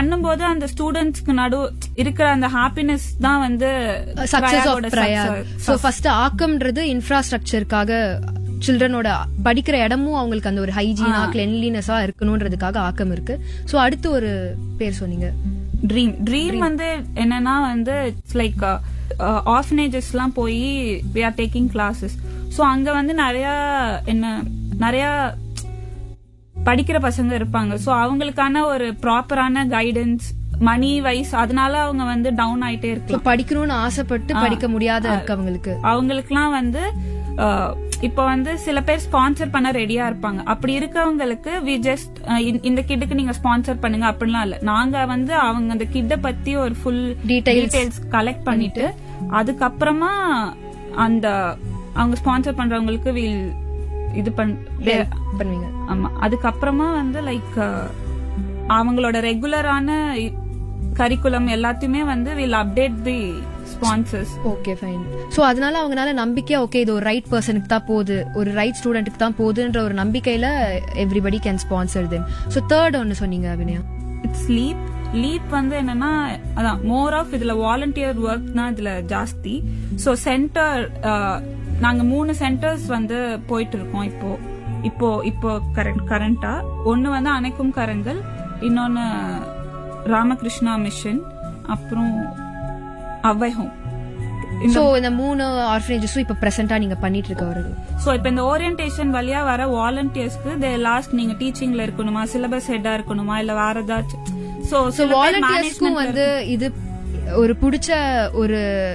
பண்ணும்போது அந்த ஸ்டூடெண்ட்ஸ்க்கு நடு இருக்கிற அந்த ஹாப்பினஸ் தான் வந்து சக்சஸ் ஆஃப் பிரயாகோட பிரயாக் success. சோ ஃபர்ஸ்ட் ஆக்கம்ன்றது இன்ஃப்ராஸ்ட்ரக்சருக்காக சில்ட்ரனோட படிக்கிற இடமும் அவங்களுக்கு அந்த ஒரு ஹைஜீனா கிளென்லினஸா இருக்கணும்ன்றதுக்காக ஆக்கம் இருக்கு சோ அடுத்து ஒரு பேர் சொன்னீங்க ட்ரீம் ட்ரீம் வந்து என்னன்னா வந்து இட்ஸ் லைக் ஆர்ஃபனேஜஸ் எல்லாம் போய் we are taking classes so அங்க வந்து நிறைய என்ன நிறைய படிக்கிற பசங்க இருப்பாங்க ஸோ அவங்களுக்கான ஒரு ப்ராப்பரான கைடன்ஸ் மணி வைஸ் அதனால அவங்க வந்து டவுன் ஆயிட்டே So, இருக்கலாம் படிக்கணும்னு ஆசைப்பட்டு படிக்க முடியாத இருக்கு அவங்களுக்கு அவங்களுக்குலாம் வந்து அஹ், இப்ப வந்து சில பேர் ஸ்பான்சர் பண்ண ரெடியா இருப்பாங்க அப்படி இருக்கவங்களுக்கு வி ஜஸ்ட் இந்த கிட்டுக்கு நீங்க ஸ்பான்சர் பண்ணுங்க அப்படிலாம் இல்ல நாங்க வந்து அவங்க அந்த கிட்ட பத்தி ஒரு ஃபுல் Details. டீடைல்ஸ் கலெக்ட் பண்ணிட்டு அதுக்கப்புறமா அந்த அவங்க ஸ்பான்சர் பண்றவங்களுக்கு வில் இது பண் பண்ணுவீங்க ஆமா அதுக்கப்புறமா வந்து லைக் அவங்களோட ரெகுலரான கரிக்குலம் எல்லாத்தையுமே வந்து will update the sponsors okay fine so அதனால அவங்கனால நம்பிக்கையா ஓகே இது ஒரு ரைட் பர்சனுக்கு தான் போகுது ஒரு ரைட் ஸ்டூடெண்ட்டுக்கு தான் போகுதுன்ற ஒரு நம்பிக்கையில everybody can sponsor them so third ஒன்னு சொன்னீங்க அபிநயா இட்ஸ் லீப் லீப் வந்து என்னன்னா அதான் மோர் ஆஃப் இதுல வாலண்டியர் ஒர்க் தான் இதுல ஜாஸ்தி ஸோ சென்டர் நாங்க மூணு சென்டர்ஸ் வந்து போயிட்டு இருக்கோம் இப்போ இப்போ இப்போ கரண்ட் கரண்டா ஒன்னு வந்து அணைக்கும் கரங்கள் இன்னொன்னு ராமகிருஷ்ணா மிஷன் அப்புறம் அவ்வை ஹோம் சோ இந்த மூணு ஆர்ஃபனேஜஸும் இப்ப பிரசன்டா நீங்க பண்ணிட்டு இருக்க வருது சோ இப்ப இந்த ஓரியன்டேஷன் வழியா வர வாலண்டியர்ஸ்க்கு தே லாஸ்ட் நீங்க டீச்சிங்ல இருக்கணுமா சிலபஸ் ஹெட்டா இருக்கணுமா இல்ல வேற ஏதாச்சும் சோ சோ வாலண்டியர்ஸ்க்கும் வந்து இது ஒரு பிடிச்ச ஒரு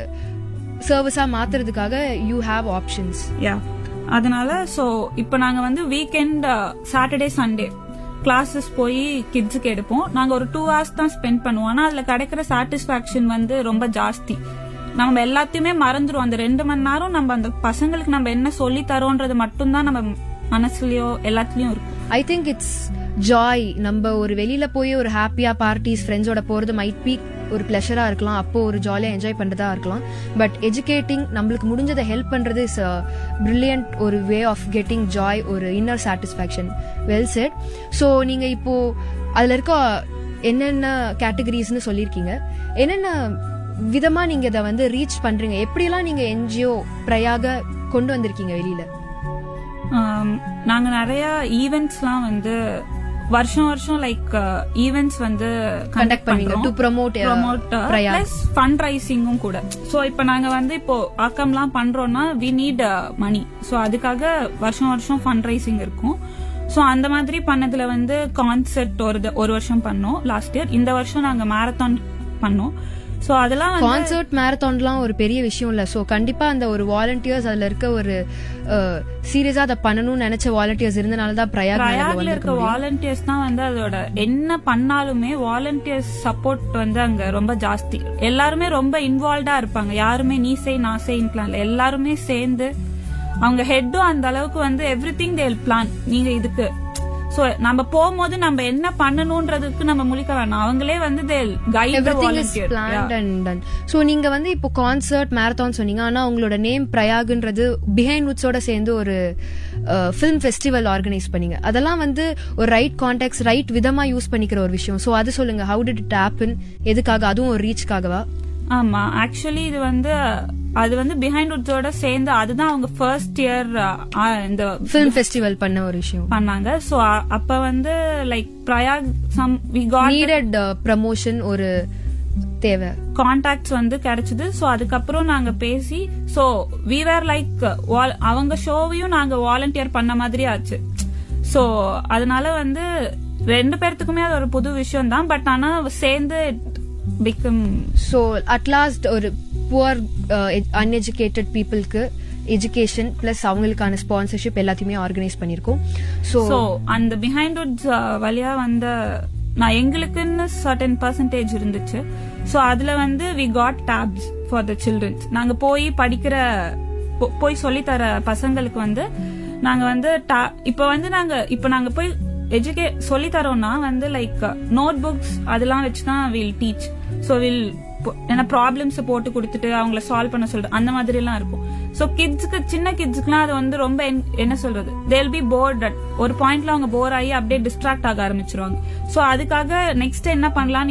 சர்வீஸா மாத்துறதுக்காக யூ ஹேவ் ஆப்ஷன்ஸ் யா அதனால சோ இப்போ நாங்க வந்து வீக்கெண்ட் சாட்டர்டே சண்டே கிளாஸஸ் போய் கிட்ஸுக்கு எடுப்போம் நாங்க ஒரு டூ ஹவர்ஸ் தான் ஸ்பெண்ட் பண்ணுவோம் ஆனா அதுல கிடைக்கிற சாட்டிஸ்பாக்சன் வந்து ரொம்ப ஜாஸ்தி நம்ம எல்லாத்தையுமே மறந்துரும் அந்த ரெண்டு மணி நேரம் நம்ம அந்த பசங்களுக்கு நம்ம என்ன சொல்லி தரோன்றது மட்டும்தான் நம்ம மனசுலயோ எல்லாத்துலயும் இருக்கும் ஐ திங்க் இட்ஸ் ஜாய் நம்ம ஒரு வெளியில போய் ஒரு ஹாப்பியா பார்ட்டிஸ் ஃப்ரெண்ட்ஸோட போறது மைட் பி ஒரு பிளஷரா இருக்கலாம் அப்போ ஒரு ஜாலியா என்ஜாய் பண்றதா இருக்கலாம் பட் எஜுகேட்டிங் நம்மளுக்கு முடிஞ்சதை ஹெல்ப் பண்றது இஸ் பிரில்லியன்ட் ஒரு வே ஆஃப் கெட்டிங் ஜாய் ஒரு inner satisfaction well said so நீங்க இப்போ அதுல இருக்க என்னென்ன கேட்டகரிஸ்னு சொல்லியிருக்கீங்க என்னென்ன விதமா நீங்க இதை வந்து ரீச் பண்றீங்க எப்படியெல்லாம் நீங்க என்ஜிஓ பிரயாக கொண்டு வந்திருக்கீங்க வெளியில ஆம், நாங்க நிறைய ஈவெண்ட்ஸ்லாம் வந்து வருஷம் வருஷம் லைக் ஈவெண்ட்ஸ் வந்து கண்டக்ட் பண்ணுவீங்க to promote promote Prayag plus fund ரைசிங்கும் கூட சோ இப்போ நாங்க வந்து இப்போ ஆக்கம்லாம் பண்றோம்னா வி நீட் மணி சோ அதுக்காக வருஷம் வருஷம் ஃபண்ட் ரைசிங் இருக்கும் சோ அந்த மாதிரி பண்ணதுல வந்து கான்செர்ட் ஒரு த- ஒரு வருஷம் பண்ணோம் லாஸ்ட் இயர் இந்த வருஷம் நாங்க மேரத்தான் பண்ணோம் சோ அதெல்லாம் வந்து கான்சர்ட் மேரத்தான்லாம் ஒரு பெரிய விஷயம் இல்ல சோ கண்டிப்பா அந்த ஒரு வாலண்டியர்ஸ் அதுல இருக்க ஒரு சீரியஸா அதை பண்ணணும்னு நினைச்ச வாலண்டியர்ஸ் இருந்தனால தான் பிரயாக் மேல பிரயாக்ல வந்திருக்க இருக்க முடியும். வாலண்டியர்ஸ் தான் வந்து அதோட என்ன பண்ணாலுமே வாலண்டியர்ஸ் சப்போர்ட் வந்து அங்க ரொம்ப ஜாஸ்தி எல்லாருமே ரொம்ப இன்வால்வ்டா இருப்பாங்க யாருமே நீ செய் நான் செய்யலாம் இல்ல எல்லாருமே சேர்ந்து அவங்க ஹெட்டும் அந்த அளவுக்கு வந்து எவ்ரி திங் தேல் பிளான் நீங்க இதுக்கு சோ நம்ம போகும்போது நம்ம என்ன பண்ணணும்ன்றதுக்கு நம்ம முழிக்க வேணாம் அவங்களே வந்து they'll guide everything is planned and done so நீங்க வந்து இப்போ கான்சர்ட் மேரத்தான் சொன்னீங்க ஆனா உங்களோட நேம் பிரயாக்ன்றது பிஹைண்ட் வுட்ஸோட சேர்ந்து ஒரு ஃபிலிம் ஃபெஸ்டிவல் ஆர்கனைஸ் பண்ணீங்க அதெல்லாம் வந்து ஒரு ரைட் கான்டாக்ட்ஸ் ரைட் விதமா யூஸ் பண்ணிக்கிற ஒரு விஷயம் சோ அது சொல்லுங்க ஹவு டிட் இட் ஹேப்பன் எதுக்காக அதுவும் ஒரு ரீச்காகவா ஆமா ஆக்சுவலி இது வந்து அது வந்து பிஹைண்ட் உட்ஸோட சேர்ந்து அதுதான் அவங்க ஃபர்ஸ்ட் இயர் இந்த ஃபிலிம் ஃபெஸ்டிவல் பண்ண ஒரு விஷயம் பண்ணாங்க சோ அப்ப வந்து like Prayag some we got needed promotion ஒரு தேவை கான்டாக்ட்ஸ் வந்து கிடைச்சது சோ அதுக்கப்புறம் நாங்க பேசி சோ வி வேர் லைக் அவங்க ஷோவையும் நாங்க வாலண்டியர் பண்ண மாதிரி ஆச்சு சோ அதனால வந்து ரெண்டு பேர்த்துக்குமே அது ஒரு புது விஷயம் தான் பட் ஆனா சேர்ந்து பிகம் ஸோ அட்லாஸ்ட் ஒரு புவர் அன்எஜுகேட்டட் பீப்புளுக்கு எஜுகேஷன் பிளஸ் அவங்களுக்கான ஸ்பான்சர்ஷிப் எல்லாத்தையுமே ஆர்கனைஸ் பண்ணியிருக்கோம் ஸோ சோ அந்த பிஹைண்ட் உட்ஸ் வழியா வந்த நான் எங்களுக்குன்னு சர்டன் பர்சன்டேஜ் இருந்துச்சு சோ அதுல வந்து we got tabs for the children's நாங்க போய் படிக்கிற போ- போய் சொல்லித் தர பசங்களுக்கு வந்து நாங்க வந்து ta- இப்ப வந்து நாங்க இப்ப நாங்க போய் எஜுகே சொல்லி தரோம்னா வந்து லைக் நோட் புக்ஸ் அதெல்லாம் வச்சுதான் வில் டீச் ஸோ வில் ஏன்னா ப்ராப்ளம்ஸ் போட்டு கொடுத்துட்டு அவங்கள சால்வ் பண்ண சொல்றது அந்த மாதிரி எல்லாம் இருக்கும் ஸோ கிட்ஸுக்கு சின்ன கிட்ஸுக்குலாம் அது வந்து ரொம்ப en- என்ன சொல்றது தேல் பி போர்ட் ஒரு பாயிண்ட்ல அவங்க போர் ஆகி அப்படியே டிஸ்ட்ராக்ட் ஆக ஆரம்பிச்சிருவாங்க ஸோ அதுக்காக நெக்ஸ்ட் என்ன பண்ணலாம்